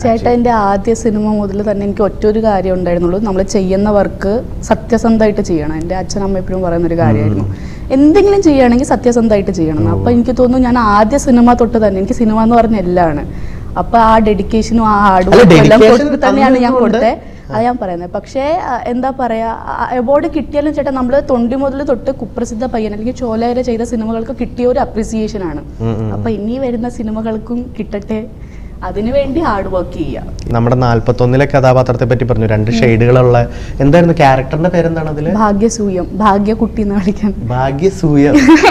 ചേട്ടാ എൻ്റെ ആദ്യ സിനിമ മുതൽ തന്നെ എനിക്ക് ഒറ്റൊരു കാര്യം ഉണ്ടായിരുന്നുള്ളൂ നമ്മൾ ചെയ്യുന്ന വർക്ക് സത്യസന്ധമായിട്ട് ചെയ്യണം എൻ്റെ അച്ഛൻ അമ്മ എപ്പോഴും പറയുന്ന ഒരു കാര്യമായിരുന്നു എന്തെങ്കിലും ചെയ്യുകയാണെങ്കിൽ സത്യസന്ധമായിട്ട് ചെയ്യണം അപ്പോൾ എനിക്ക് തോന്നുന്നു ഞാൻ ആദ്യ സിനിമ തൊട്ട് തന്നെ എനിക്ക് സിനിമ എന്ന് പറഞ്ഞ എല്ലാമാണ് അപ്പോൾ ആ ഡെഡിക്കേഷനും ആ ഹാർഡ് അല്ല, വർക്കും എല്ലാം dedication കൊടുത്ത് തന്നെയാണ് ഞാൻ അന്നുകൊണ്ട് കൊടുത്തത് അത് ഞാൻ പറയുന്നത് പക്ഷേ ആ, എന്താ പറയാ അവാർഡ് കിട്ടിയാലും ചേട്ടാ നമ്മൾ തൊണ്ടി മുതൽ തൊട്ട് കുപ്രസിദ്ധ പയ്യൻ അല്ലെങ്കിൽ ചോലവരെ ചെയ്ത സിനിമകൾക്ക് കിട്ടിയ ഒരു അപ്രിസിയേഷൻ ആണ് ഉം, ഉം. അപ്പൊ ഇനി വരുന്ന സിനിമകൾക്കും കിട്ടട്ടെ അതിനു വേണ്ടി ഹാർഡ് വർക്ക് ചെയ്യാം നമ്മുടെ നാല്പത്തൊന്നിലെ കഥാപാത്രത്തെ പറ്റി പറഞ്ഞു രണ്ട് ഷെയ്ഡുകളുള്ള എന്തായിരുന്നു ക്യാരക്ടറിന്റെ പേരെന്താണ് അതില് ഭാഗ്യസൂയം ഭാഗ്യകുട്ടി എന്ന് വിളിക്കാൻ ഭാഗ്യസൂയ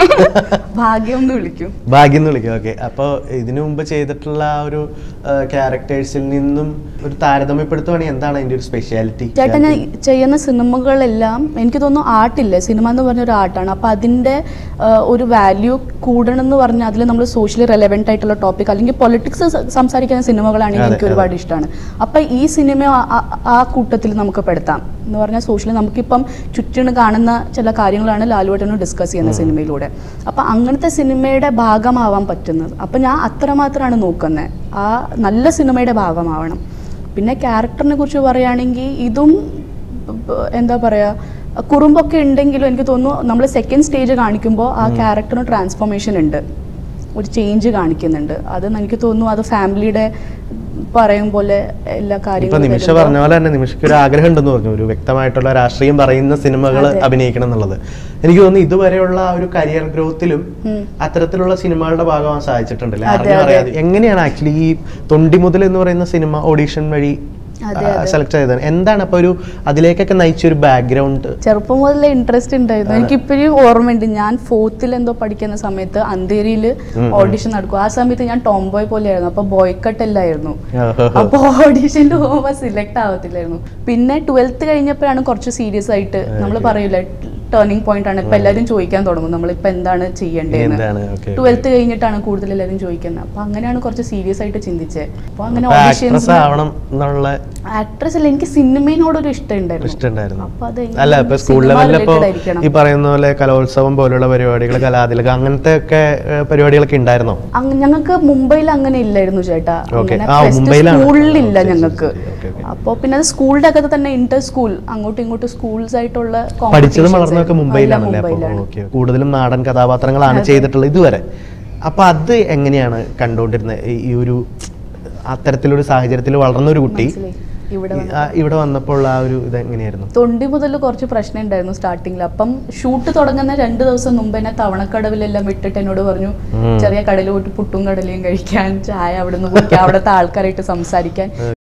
ഭാഗ്യം എന്ന് വിളിക്കും ഭാഗ്യം എന്ന് വിളിക്കും ഓക്കെ അപ്പോൾ ഇതിനു മുമ്പ് ചെയ്തിട്ടുള്ള ആ ഒരു ക്യാരക്ടേഴ്സിൽ നിന്നും ഒരു താരതമ്യപ്പെടുത്തുവാണെങ്കിൽ എന്താണ് അതിന്റെ ഒരു സ്പെഷ്യാലിറ്റി ചേട്ടാ ഞാൻ ചെയ്യുന്ന സിനിമകളെല്ലാം എനിക്ക് തോന്നുന്നു ആർട്ടില്ലേ സിനിമ എന്ന് പറഞ്ഞ ഒരു ആർട്ടാണ് അപ്പോൾ അതിൻ്റെ ഒരു വാല്യൂ കൂടണം എന്ന് പറഞ്ഞാൽ അതിൽ നമ്മൾ സോഷ്യലി റെലവെൻ്റ് ആയിട്ടുള്ള ടോപ്പിക് അല്ലെങ്കിൽ പൊളിറ്റിക്സ് സംസാരിക്കുന്ന സിനിമകളാണെങ്കിൽ അതെ, എനിക്ക് ഒരുപാട് ഇഷ്ടമാണ് അപ്പോൾ ഈ സിനിമ ആ- ആ- ആ കൂട്ടത്തിൽ നമുക്ക് പെടുത്താം എന്ന് പറഞ്ഞാൽ സോഷ്യലി നമുക്കിപ്പം ചുറ്റിന് കാണുന്ന ചില കാര്യങ്ങളാണ് ലാലുവേട്ടനും ഡിസ്കസ് ചെയ്യുന്ന സിനിമയിലൂടെ അപ്പം അങ്ങനത്തെ സിനിമയുടെ ഭാഗമാവാൻ പറ്റുന്നത് അപ്പം ഞാൻ അത്രമാത്രമാണ് നോക്കുന്നത് ആ നല്ല സിനിമയുടെ ഭാഗമാവണം പിന്നെ ക്യാരക്ടറിനെ കുറിച്ച് പറയുകയാണെങ്കിൽ ഇതും ബ- എന്താ പറയുക കുറുമ്പൊക്കെ ഉണ്ടെങ്കിലും എനിക്ക് തോന്നുന്നു നമ്മൾ സെക്കൻഡ് സ്റ്റേജ് കാണിക്കുമ്പോൾ ആ ക്യാരക്ടറിന് ട്രാൻസ്ഫോർമേഷൻ ഉണ്ട് ഒരു ചേഞ്ച് കാണിക്കുന്നുണ്ട് അത് എനിക്ക് തോന്നുന്നു അത് ഫാമിലിയുടെ പറയും പോലെ എല്ലാ ഇപ്പൊ കാര്യങ്ങളും നിമിഷ വരുമ്പോ- പറഞ്ഞ പോലെ തന്നെ നിമിഷയ്ക്ക് ഒരു ആഗ്രഹം ഉണ്ടെന്ന് പറഞ്ഞു ഒരു വ്യക്തമായിട്ടുള്ള രാഷ്ട്രീയം പറയുന്ന സിനിമകൾ അതെ. അഭിനയിക്കണം എന്നുള്ളത് എനിക്ക് തോന്നുന്നു ഇതുവരെയുള്ള ആ ഒരു കരിയർ ഗ്രോത്തിലും ഉം. അത്തരത്തിലുള്ള സിനിമകളുടെ ഭാഗമാകാൻ സാധിച്ചിട്ടുണ്ടല്ലേ അതെ, അറിഞ്ഞു അതെ. അറിയാതെ എങ്ങനെയാണ് ആക്ച്വലി ഈ തൊണ്ടി മുതൽ എന്ന് പറയുന്ന സിനിമ ഓഡീഷൻ വഴി അതെ, അതെ. സെലക്ട് ചെയ്തത് എന്താണ് അപ്പൊ ഒരു അതിലേക്കൊക്കെ നയിച്ച ഒരു ബാക്ക്ഗ്രൗണ്ട് ചെറുപ്പം മുതലേ ഇൻട്രസ്റ്റ് ഉണ്ടായിരുന്നു എനിക്ക് ഇപ്പോഴും ഓർമ്മയുണ്ട് ഞാൻ ഫോർത്തിൽ എന്തോ പഠിക്കുന്ന സമയത്ത് അന്തേരിയിൽ ഓഡിഷൻ നടക്കും ആ സമയത്ത് ഞാൻ ടോംബോയ് പോലെയായിരുന്നു അപ്പൊ ബോയ്ക്കട്ട് എല്ലായിരുന്നു അപ്പൊ ഓഡിഷനിൽ പോകുമ്പോൾ സിലക്ട് ആവത്തില്ലായിരുന്നു പിന്നെ ട്വൽത്ത് കഴിഞ്ഞപ്പോഴാണ് കുറച്ച് സീരിയസ് ആയിട്ട് നമ്മൾ പറയൂലേ ടേണിംഗ് പോയിന്റ് ആണ് ഇപ്പൊ എല്ലാവരും ചോദിക്കാൻ തുടങ്ങും നമ്മളിപ്പോ എന്താണ് ചെയ്യേണ്ടതെന്ന് എന്താണ് ഓക്കെ ട്വൽത്ത് കഴിഞ്ഞിട്ടാണ് കൂടുതൽ എല്ലാവരും ചോദിക്കുന്നത് അപ്പൊ അങ്ങനെയാണ് കുറച്ച് സീരിയസ് ആയിട്ട് ചിന്തിച്ചത് അപ്പൊ അങ്ങനെ ആക്ട്രസ് ഓഡിഷൻസ് ആവണം എന്നുള്ള ആക്ട്രസ് അല്ല എനിക്ക് സിനിമയോടൊരു ഇഷ്ടം ഉണ്ടായിരുന്നു ഇഷ്ടമുണ്ടായിരുന്നു അപ്പൊ അത് അല്ല ഇപ്പൊ സ്കൂൾ cinema ലെവലിൽ ഇപ്പോ related ആയിരിക്കണം. ഈ പറയുന്ന പോലെ കലോത്സവം പോലുള്ള പരിപാടികൾ കലാതിലകം അങ്ങനത്തെ ഒക്കെ ഏഹ്, പരിപാടികളൊക്കെ ഉണ്ടായിരുന്നോ അങ്ങ് ഞങ്ങൾക്ക് മുംബൈയിൽ അങ്ങനെ ഇല്ലായിരുന്നു ചേട്ടാ Okay. അങ്ങനെ ആ, ഫെസ്റ്റ് മുംബൈയിലാണ്. സ്കൂളിലില്ല ശരി, ശരി, ഞങ്ങൾക്ക് ശരി. Okay, okay. അപ്പോൾ പിന്നെ അത് സ്കൂളിന്റെ അകത്ത് തന്നെ ഇന്റർ സ്കൂൾ അങ്ങോട്ടും ഇങ്ങോട്ടും സ്കൂൾസ് ആയിട്ടുള്ള പഠിച്ചതും competitions വളർന്നതൊക്കെ ആയിരുന്നു. മുംബൈയിലാണല്ലേ എല്ലാം അപ്പോൾ മുംബൈയിലാണ്. ഓക്കെ കൂടുതലും നാടൻ കഥാപാത്രങ്ങളാണ് ചെയ്തിട്ടുള്ളത് ഇതുവരെ അപ്പൊ അത് എങ്ങനെയാണ് കണ്ടുകൊണ്ടിരുന്നത് ഈ- ഈ ഒരു അത്തരത്തിലൊരു സാഹചര്യത്തിൽ വളർന്ന ഒരു കുട്ടി മനസ്സിലായി. ഇവിടെ ഈ- ആ, ഇവിടെ വന്നപ്പോൾ ആ ഒരു ഇത് എങ്ങനെയായിരുന്നു തൊണ്ടി മുതൽ കുറച്ച് പ്രശ്നം ഉണ്ടായിരുന്നു സ്റ്റാർട്ടിങ്ങിൽ അപ്പം ഷൂട്ട് തുടങ്ങുന്ന രണ്ട് ദിവസം മുമ്പ് എന്നെ തവണക്കടവിലെല്ലാം വിട്ടിട്ട് എന്നോട് പറഞ്ഞു ഉം. ചെറിയ കടയിൽ പോയിട്ട് പുട്ടും കടലയും കഴിക്കാൻ ചായ അവിടെ നിന്ന് കുടിക്കാൻ അവിടുത്തെ ആൾക്കാരായിട്ട് സംസാരിക്കാൻ